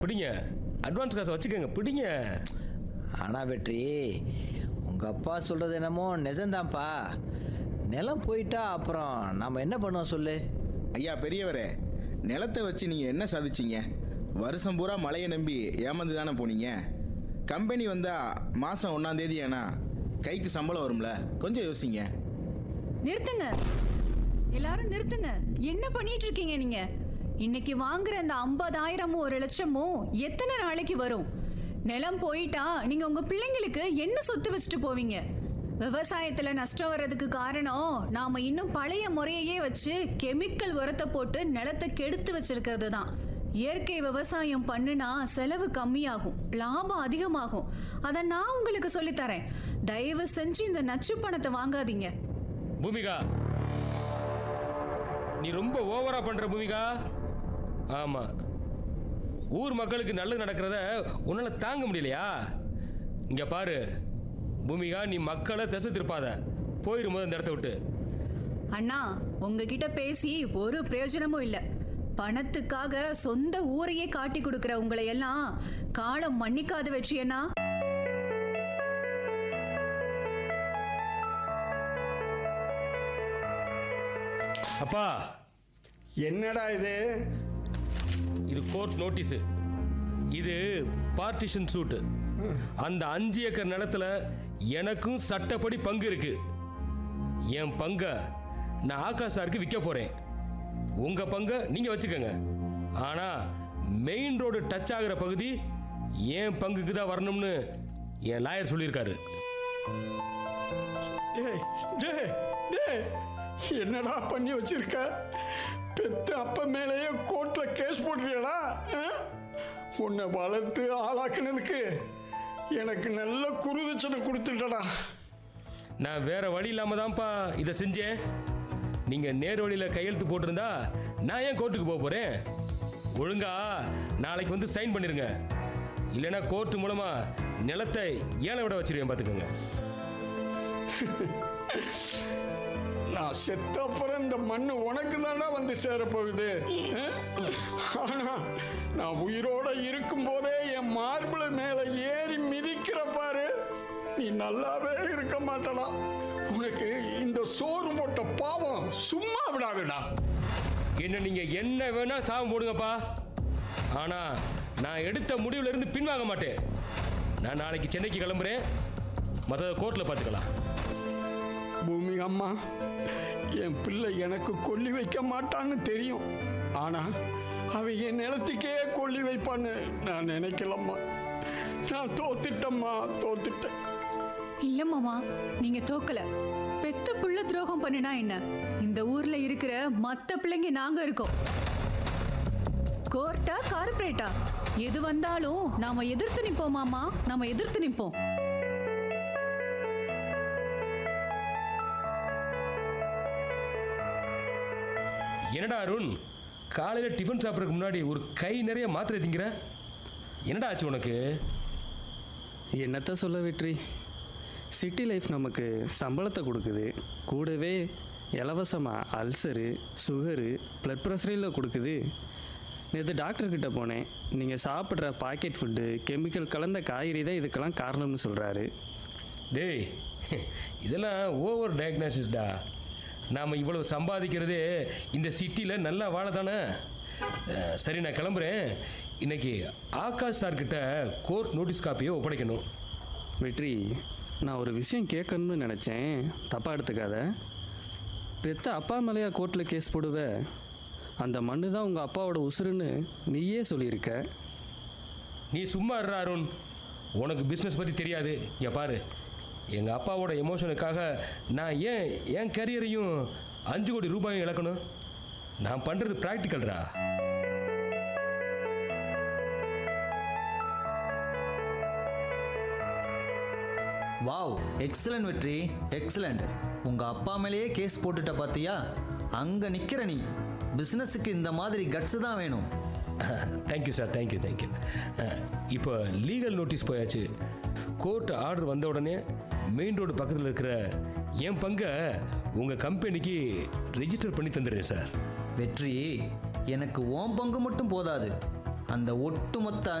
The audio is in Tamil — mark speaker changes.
Speaker 1: பிடிங்க அட்வான்ஸ் காசை வச்சுக்கோங்க பிடிங்க
Speaker 2: ஆனால் வெற்றி உங்கள் அப்பா சொல்கிறது என்னமோ நிஜம்தான்ப்பா நிலம் போயிட்டா அப்புறம் நாம் என்ன பண்ணுவோம் சொல்லு
Speaker 3: ஐயா பெரியவரே நிலத்தை வச்சு நீங்கள் என்ன சாதிச்சீங்க வருஷம் பூரா மழையை நம்பி ஏமாந்து தானே போனீங்க கம்பெனி வந்தால் மாதம் ஒன்றாந்தேதி ஏன்னா கைக்கு சம்பளம் வரும்ல கொஞ்சம் யோசிங்க
Speaker 4: நிறுத்துங்க எல்லாரும் நிறுத்துங்க என்ன பண்ணிட்டு இருக்கீங்க நீங்க இன்னைக்கு வாங்குற அந்த ஐம்பதாயிரமும் ஒரு லட்சமும் எத்தனை நாளைக்கு வரும் நிலம் போயிட்டா நீங்க உங்க பிள்ளைங்களுக்கு என்ன சொத்து வச்சுட்டு போவீங்க விவசாயத்துல நஷ்டம் வர்றதுக்கு காரணம் நாம இன்னும் பழைய முறையையே வச்சு கெமிக்கல் உரத்தை போட்டு நிலத்தை கெடுத்து வச்சிருக்கிறது தான் இயற்கை விவசாயம் பண்ணுனா செலவு கம்மியாகும் லாபம் அதிகமாகும் அதை நான் உங்களுக்கு சொல்லித்தரேன் தயவு செஞ்சு இந்த நச்சு பணத்தை வாங்காதீங்க
Speaker 1: பூமிகா நீ ரொம்ப ஓவரா பண்ற பூமிகா ஆமா ஊர் மக்களுக்கு நல்லது நடக்கிறத உன்னால தாங்க முடியலையா இங்க பாரு பூமிகா நீ மக்களை திசை திருப்பாத போயிரு முதல் இந்த இடத்த விட்டு
Speaker 4: அண்ணா உங்ககிட்ட பேசி ஒரு பிரயோஜனமும் இல்ல பணத்துக்காக சொந்த ஊரையே காட்டி கொடுக்கிற உங்களை எல்லாம் காலம் மன்னிக்காத வெற்றி அண்ணா
Speaker 1: அப்பா
Speaker 5: என்னடா இது
Speaker 1: இது கோர்ட் நோட்டீஸு இது பார்ட்டிஷன் சூட்டு அந்த அஞ்சு ஏக்கர் நிலத்துல எனக்கும் சட்டப்படி பங்கு இருக்கு என் பங்க நான் ஆகாஷ் சாருக்கு விற்க போறேன் உங்க பங்க நீங்க வச்சுக்கோங்க ஆனா மெயின் ரோடு டச் ஆகுற பகுதி என் பங்குக்கு தான் வரணும்னு என் லாயர் சொல்லியிருக்காரு
Speaker 5: டேய் டேய் டேய் என்னடா பண்ணி வச்சிருக்க பெத்த அப்ப மேலேயே கோர்ட்ல கேஸ் போட்டுறியடா ஆ? உன்னை வளர்த்து ஆளாக்குனதுக்கு எனக்கு நல்ல குருதட்சணை கொடுத்துட்டடா
Speaker 1: நான் வேற வழி இல்லாம தான்ப்பா இதை செஞ்சேன் நீங்க நேர் வழியில கையெழுத்து போட்டிருந்தா நான் ஏன் கோர்ட்டுக்கு போக போறேன் ஒழுங்கா நாளைக்கு வந்து சைன் பண்ணிருங்க இல்லைன்னா கோர்ட் மூலமா நிலத்தை ஏழை விட வச்சிருவேன் பார்த்துக்கோங்க
Speaker 5: நான் செத்த அப்புறம் இந்த மண்ணு உனக்கு தானே வந்து சேரப்போகுது ஆ? ஆனா நான் உயிரோட இருக்கும் போதே என் மார்பிள் மேல ஏறி மிதிக்கிற பாரு நீ நல்லாவே இருக்க மாட்டடா உனக்கு இந்த சோறு போட்ட பாவம் சும்மா விடாதுடா
Speaker 1: என்ன நீங்க என்ன வேணா சாபம் போடுங்கப்பா ஆனா நான் எடுத்த முடிவுல இருந்து பின்வாங்க மாட்டேன் நான் நாளைக்கு சென்னைக்கு கிளம்புறேன் மற்ற கோர்ட்டில் பார்த்துக்கலாம்
Speaker 5: பூமி அம்மா என் பிள்ளை எனக்கு கொல்லி வைக்க மாட்டான்னு தெரியும் ஆனா அவன் என் நிலத்துக்கே கொல்லி வைப்பான்னு நான் நினைக்கலம்மா நான் தோத்துட்டம்மா தோத்துட்டேன்
Speaker 4: இல்ல மாமா நீங்க தோக்கல பெத்த புள்ள துரோகம் பண்ணினா என்ன இந்த ஊர்ல இருக்கிற மத்த பிள்ளைங்க நாங்க இருக்கோம் கோர்ட்டா கார்ப்பரேட்டா எது வந்தாலும் நாம எதிர்த்து நிப்போம் மாமா நாம எதிர்த்து நிப்போம்
Speaker 1: என்னடா அருண் காலையில் டிஃபன் சாப்பிட்றதுக்கு முன்னாடி ஒரு கை நிறைய மாத்திரை திங்கிற என்னடா ஆச்சு உனக்கு
Speaker 6: என்னத்த சொல்ல வெற்றி சிட்டி லைஃப் நமக்கு சம்பளத்தை கொடுக்குது கூடவே இலவசமாக அல்சரு சுகரு ப்ளட் ப்ரெஷரில் கொடுக்குது நேற்று டாக்டர்கிட்ட போனேன் நீங்கள் சாப்பிட்ற பாக்கெட் ஃபுட்டு கெமிக்கல் கலந்த காய்கறி தான் இதுக்கெல்லாம் காரணம்னு சொல்கிறாரு
Speaker 1: டேய் இதெல்லாம் ஓவர் டயக்னாசிஸ்டா நாம் இவ்வளவு சம்பாதிக்கிறதே இந்த சிட்டியில் நல்லா வாழ தானே அஹ், சரி நான் கிளம்புறேன் இன்னைக்கு ஆகாஷ் சார்கிட்ட கோர்ட் நோட்டீஸ் காப்பியை ஒப்படைக்கணும்
Speaker 6: வெற்றி நான் ஒரு விஷயம் கேட்கணும்னு நினச்சேன் தப்பாக எடுத்துக்காத பெத்த அப்பா மேலேயா கோர்ட்டில் கேஸ் போடுவ அந்த மண்ணு தான் உங்கள் அப்பாவோட உசுருன்னு நீயே சொல்லியிருக்க
Speaker 1: நீ சும்மா இருடா அருண் உனக்கு பிஸ்னஸ் பற்றி தெரியாது இங்க பாரு எங்கள் அப்பாவோட எமோஷனுக்காக நான் ஏன் என் கரியரையும் அஞ்சு கோடி ரூபாயும் இழக்கணும் நான் பண்ணுறது ப்ராக்டிக்கல்ரா
Speaker 7: வாவ் எக்ஸலண்ட் வெற்றி எக்ஸலண்ட் உங்க அப்பா மேலேயே கேஸ் போட்டுட்ட பாத்தியா அங்க நிக்கிற நீ பிசினஸுக்கு இந்த மாதிரி கட்ஸ் தான் வேணும்
Speaker 1: தேங்க்யூ சார் தேங்க்யூ தேங்க்யூ இப்போ லீகல் நோட்டீஸ் போயாச்சு கோர்ட் ஆர்டர் வந்த உடனே மெயின் ரோடு பக்கத்தில் இருக்கிற என் பங்கை உங்கள் கம்பெனிக்கு ரெஜிஸ்டர் பண்ணி தந்துடுறேன் சார்
Speaker 7: வெற்றி எனக்கு ஓம் பங்கு மட்டும் போதாது அந்த ஒட்டுமொத்த